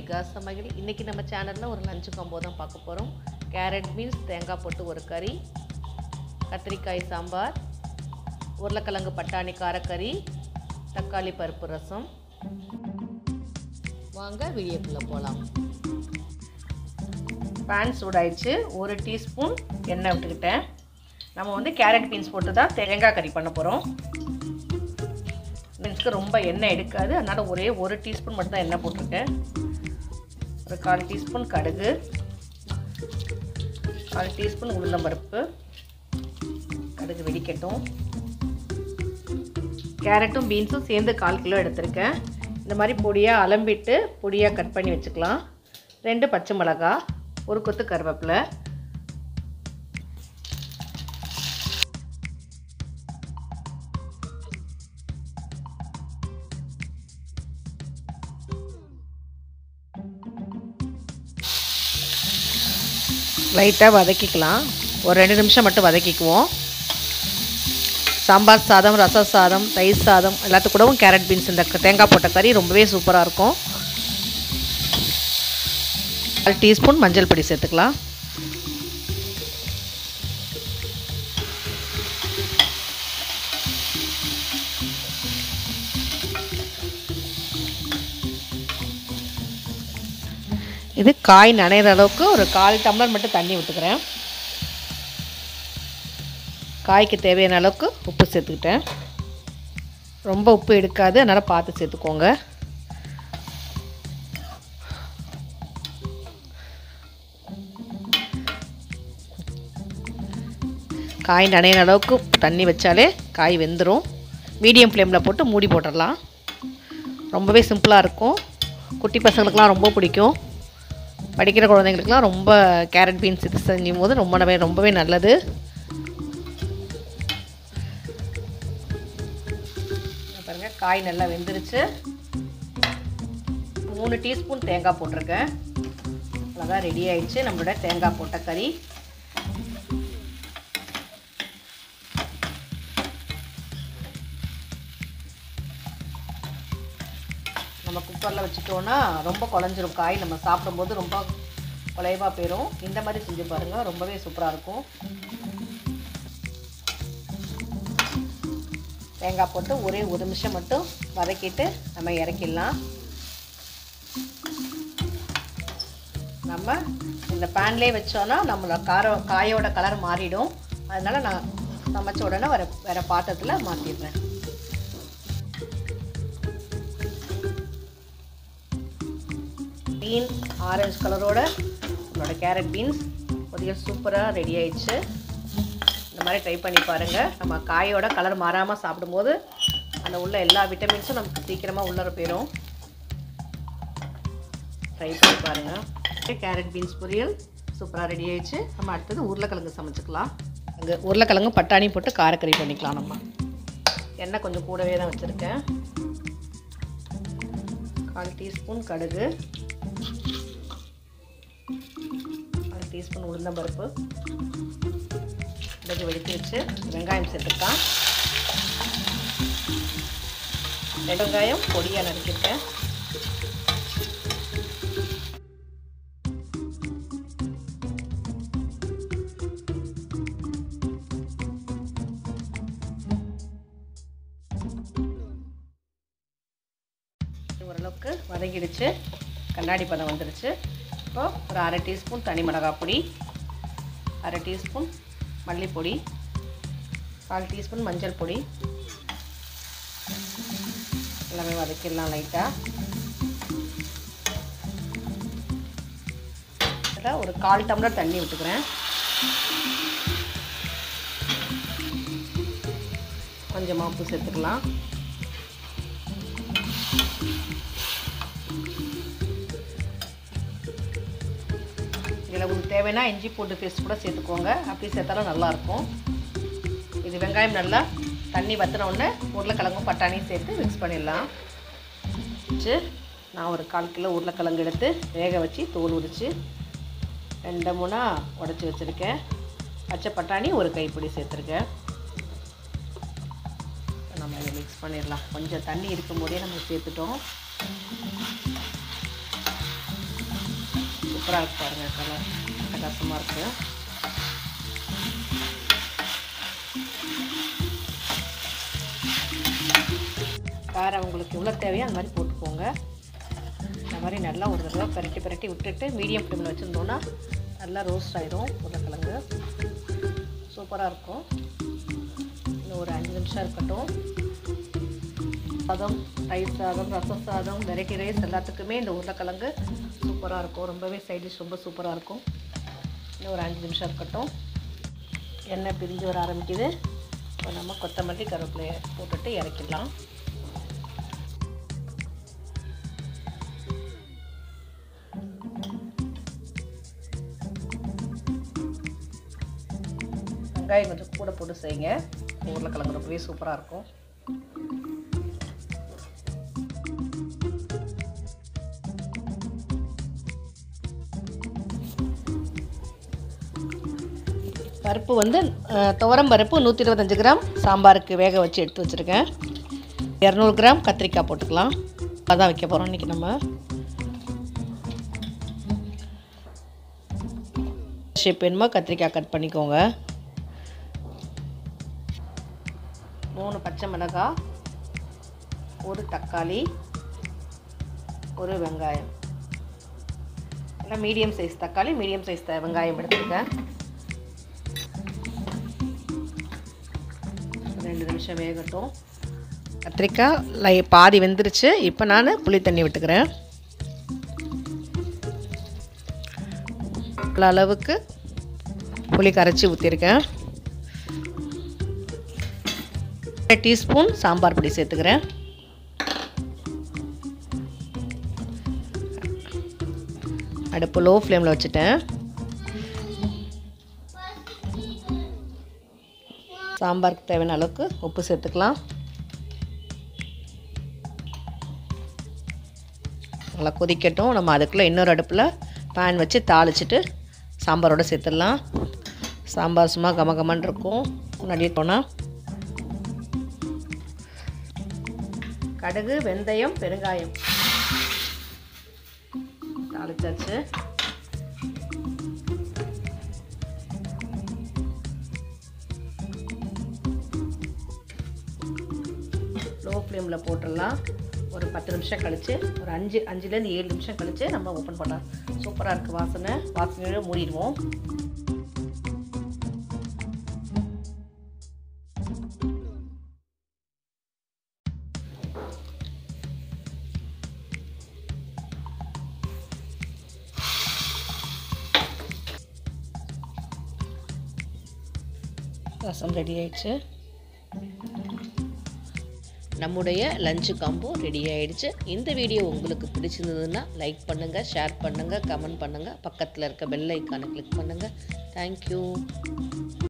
விகாஸ் சமையல் இன்றைக்கி நம்ம சேனலில் ஒரு லஞ்சு காம்போ தான் பார்க்க போகிறோம் கேரட் பீன்ஸ் தேங்காய் போட்டு ஒரு கறி கத்திரிக்காய் சாம்பார் உருளைக்கிழங்கு பட்டாணி காரக்கறி தக்காளி பருப்பு ரசம் வாங்க வீடியோக்குள்ளே போகலாம் பேன் சூடாயிடுச்சு ஒரு டீஸ்பூன் எண்ணெய் விட்டுக்கிட்டேன் நம்ம வந்து கேரட் பீன்ஸ் போட்டு தான் தேங்காய் கறி பண்ண போகிறோம் பீன்ஸ்க்கு ரொம்ப எண்ணெய் எடுக்காது அதனால் ஒரே ஒரு டீஸ்பூன் மட்டும் தான் எண்ணெய் போட்டிருக்கேன் ஒரு கால் டீஸ்பூன் கடுகு கால் டீஸ்பூன் உளுந்தம்பருப்பு கடுகு வெடிக்கட்டும் கேரட்டும் பீன்ஸும் சேர்ந்து கால் கிலோ எடுத்திருக்கேன் இந்த மாதிரி பொடியாக அலம்பிட்டு பொடியாக கட் பண்ணி வச்சுக்கலாம் ரெண்டு பச்சை மிளகா ஒரு கொத்து கருவேப்பிலை லைட்டாக வதக்கிக்கலாம் ஒரு ரெண்டு நிமிஷம் மட்டும் வதக்கிக்குவோம் சாம்பார் சாதம் ரச சாதம் தயிர் சாதம் எல்லாத்துக்கு கூடவும் கேரட் பீன்ஸ் இந்த தேங்காய் போட்ட கறி ரொம்பவே சூப்பராக இருக்கும் கால் டீஸ்பூன் மஞ்சள் பொடி சேர்த்துக்கலாம் இது காய் நனைகிற அளவுக்கு ஒரு கால் டம்ளர் மட்டும் தண்ணி விட்டுக்கிறேன் காய்க்கு தேவையான அளவுக்கு உப்பு சேர்த்துக்கிட்டேன் ரொம்ப உப்பு எடுக்காது அதனால் பார்த்து சேர்த்துக்கோங்க காய் நனையிற அளவுக்கு தண்ணி வச்சாலே காய் வெந்துடும் மீடியம் ஃப்ளேமில் போட்டு மூடி போட்டுடலாம் ரொம்பவே சிம்பிளாக இருக்கும் குட்டி பசங்களுக்கெலாம் ரொம்ப பிடிக்கும் படிக்கிற குழந்தைங்களுக்குலாம் ரொம்ப கேரட் பீன்ஸ் இது செஞ்சும் போது ரொம்ப ரொம்பவே நல்லது பாருங்கள் காய் நல்லா வெந்துருச்சு மூணு டீஸ்பூன் தேங்காய் போட்டிருக்கேன் அழகாக ரெடி ஆயிடுச்சு நம்மளோட தேங்காய் போட்ட கறி நம்ம குக்கரில் வச்சுட்டோன்னா ரொம்ப குழஞ்சிரும் காய் நம்ம சாப்பிடும்போது ரொம்ப குலைவாக போயிடும் இந்த மாதிரி செஞ்சு பாருங்கள் ரொம்பவே சூப்பராக இருக்கும் தேங்காய் போட்டு ஒரே ஒரு நிமிஷம் மட்டும் வதக்கிட்டு நம்ம இறக்கிடலாம் நம்ம இந்த பேன்லேயே வச்சோன்னா நம்மளோட கார காயோட கலர் மாறிடும் அதனால் நான் சமைச்ச உடனே வேறு வேறு பாத்திரத்தில் மாற்றிடுறேன் க்ரீன் ஆரஞ்சு கலரோட நம்மளோட கேரட் பீன்ஸ் பொரியல் சூப்பராக ரெடி ஆயிடுச்சு இந்த மாதிரி ட்ரை பண்ணி பாருங்கள் நம்ம காயோட கலர் மாறாமல் சாப்பிடும்போது அந்த உள்ள எல்லா விட்டமின்ஸும் நமக்கு சீக்கிரமாக உள்ளர போயிடும் ட்ரை பண்ணி பாருங்கள் கேரட் பீன்ஸ் பொரியல் சூப்பராக ரெடி ஆயிடுச்சு நம்ம அடுத்தது உருளைக்கிழங்கு சமைச்சிக்கலாம் அங்கே உருளைக்கிழங்கு பட்டாணி போட்டு காரக்கறி பண்ணிக்கலாம் நம்ம எண்ணெய் கொஞ்சம் கூடவே தான் வச்சுருக்கேன் கால் டீஸ்பூன் கடுகு கால் டீஸ்பூன் உளுந்தம்பருப்பு கொஞ்சம் வெடித்து வச்சு வெங்காயம் சேர்த்துக்கலாம் ரெண்டு வெங்காயம் பொடியாக நறுக்கிட்டேன் ஓரளவுக்கு வதங்கிடுச்சு கண்ணாடி பதம் வந்துடுச்சு இப்போ ஒரு அரை டீஸ்பூன் தனி மிளகாய் பொடி அரை டீஸ்பூன் மல்லிப்பொடி கால் டீஸ்பூன் மஞ்சள் பொடி எல்லாமே வதக்கிடலாம் லைட்டாக இதில் ஒரு கால் டம்ளர் தண்ணி விட்டுக்கிறேன் கொஞ்சமாக உப்பு சேர்த்துக்கலாம் இதில் உங்களுக்கு தேவைன்னா இஞ்சி பூண்டு பேஸ்ட் கூட சேர்த்துக்கோங்க அப்படி சேர்த்தாலும் நல்லாயிருக்கும் இது வெங்காயம் நல்லா தண்ணி வற்றின உடனே உருளைக்கிழங்கும் பட்டாணியும் சேர்த்து மிக்ஸ் பண்ணிடலாம் வச்சு நான் ஒரு கால் கிலோ உருளைக்கிழங்கு எடுத்து வேக வச்சு தோல் உரித்து ரெண்டு மூணாக உடச்சி வச்சுருக்கேன் பச்சை பட்டாணி ஒரு கைப்பிடி சேர்த்துருக்கேன் நம்ம இதை மிக்ஸ் பண்ணிடலாம் கொஞ்சம் தண்ணி இருக்கும் போதே நம்ம சேர்த்துட்டோம் சூப்பராக இருக்கு பாருங்கள் கலர் பிரகாசமாக இருக்குது காரம் உங்களுக்கு எவ்வளோ தேவையோ அந்த மாதிரி போட்டுக்கோங்க இந்த மாதிரி நல்லா ஒரு தடவை பரட்டி பரட்டி விட்டுட்டு மீடியம் ஃப்ளேமில் வச்சுருந்தோன்னா நல்லா ரோஸ்ட் ஆயிடும் உருளைக்கிழங்கு சூப்பராக இருக்கும் இன்னும் ஒரு அஞ்சு நிமிஷம் இருக்கட்டும் சாதம் தயிர் சாதம் ரசம் சாதம் வெரைட்டி ரைஸ் எல்லாத்துக்குமே இந்த உருளைக்கிழங்கு சூப்பராக இருக்கும் ரொம்பவே சைட் டிஷ் ரொம்ப சூப்பராக இருக்கும் இன்னும் ஒரு அஞ்சு நிமிஷம் இருக்கட்டும் எண்ணெய் பிரிஞ்சு வர ஆரம்பிக்குது இப்போ நம்ம கொத்தமல்லி கருவேப்பிலையை போட்டுட்டு இறக்கிடலாம் வெங்காயம் கொஞ்சம் கூட போட்டு செய்யுங்க உருளைக்கிழங்கு ரொம்பவே சூப்பராக இருக்கும் பருப்பு வந்து அஹ், துவரம் பருப்பு நூற்றி இருபத்தஞ்சி கிராம் சாம்பாருக்கு வேக வச்சு எடுத்து வச்சுருக்கேன் இரநூறு கிராம் கத்திரிக்காய் போட்டுக்கலாம் அதான் வைக்க போகிறோம் இன்றைக்கி நம்ம ஷேப் வேணுமோ கத்திரிக்காய் கட் பண்ணிக்கோங்க மூணு பச்சை மிளகாய் ஒரு தக்காளி ஒரு வெங்காயம் எல்லாம் மீடியம் சைஸ் தக்காளி மீடியம் சைஸ் த வெங்காயம் எடுத்துருக்கேன் ரெண்டு நிமிஷம் வேகட்டும் கத்திரிக்காய் லை பாதி வெந்துருச்சு இப்போ நான் புளி தண்ணி விட்டுக்கிறேன் இவ்வளோ அளவுக்கு புளி கரைச்சி ஊற்றிருக்கேன் டீஸ்பூன் சாம்பார் பொடி சேர்த்துக்கிறேன் அடுப்பு லோ ஃப்ளேமில் வச்சுட்டேன் சாம்பாருக்கு தேவையான அளவுக்கு உப்பு சேர்த்துக்கலாம் நல்லா கொதிக்கட்டும் நம்ம அதுக்குள்ளே இன்னொரு அடுப்பில் பேன் வச்சு தாளிச்சிட்டு சாம்பாரோடு சேர்த்துடலாம் சாம்பார் சும்மா கம கமன்னு இருக்கும் முன்னாடியே போனால் கடுகு வெந்தயம் பெருங்காயம் தாளிச்சாச்சு லோ ஃப்ளேமில் போட்டுடலாம் ஒரு பத்து நிமிஷம் கழித்து ஒரு அஞ்சு அஞ்சுலேருந்து ஏழு நிமிஷம் கழித்து நம்ம ஓப்பன் பண்ணலாம் சூப்பராக இருக்குது வாசனை வாசனையோட மூடிடுவோம் ரசம் ரெடி ஆயிடுச்சு நம்முடைய லஞ்சு காம்போ ரெடி ஆயிடுச்சு இந்த வீடியோ உங்களுக்கு பிடிச்சிருந்ததுன்னா லைக் பண்ணுங்கள் ஷேர் பண்ணுங்கள் கமெண்ட் பண்ணுங்கள் பக்கத்தில் இருக்க பெல் ஐக்கானை கிளிக் பண்ணுங்கள் தேங்க்யூ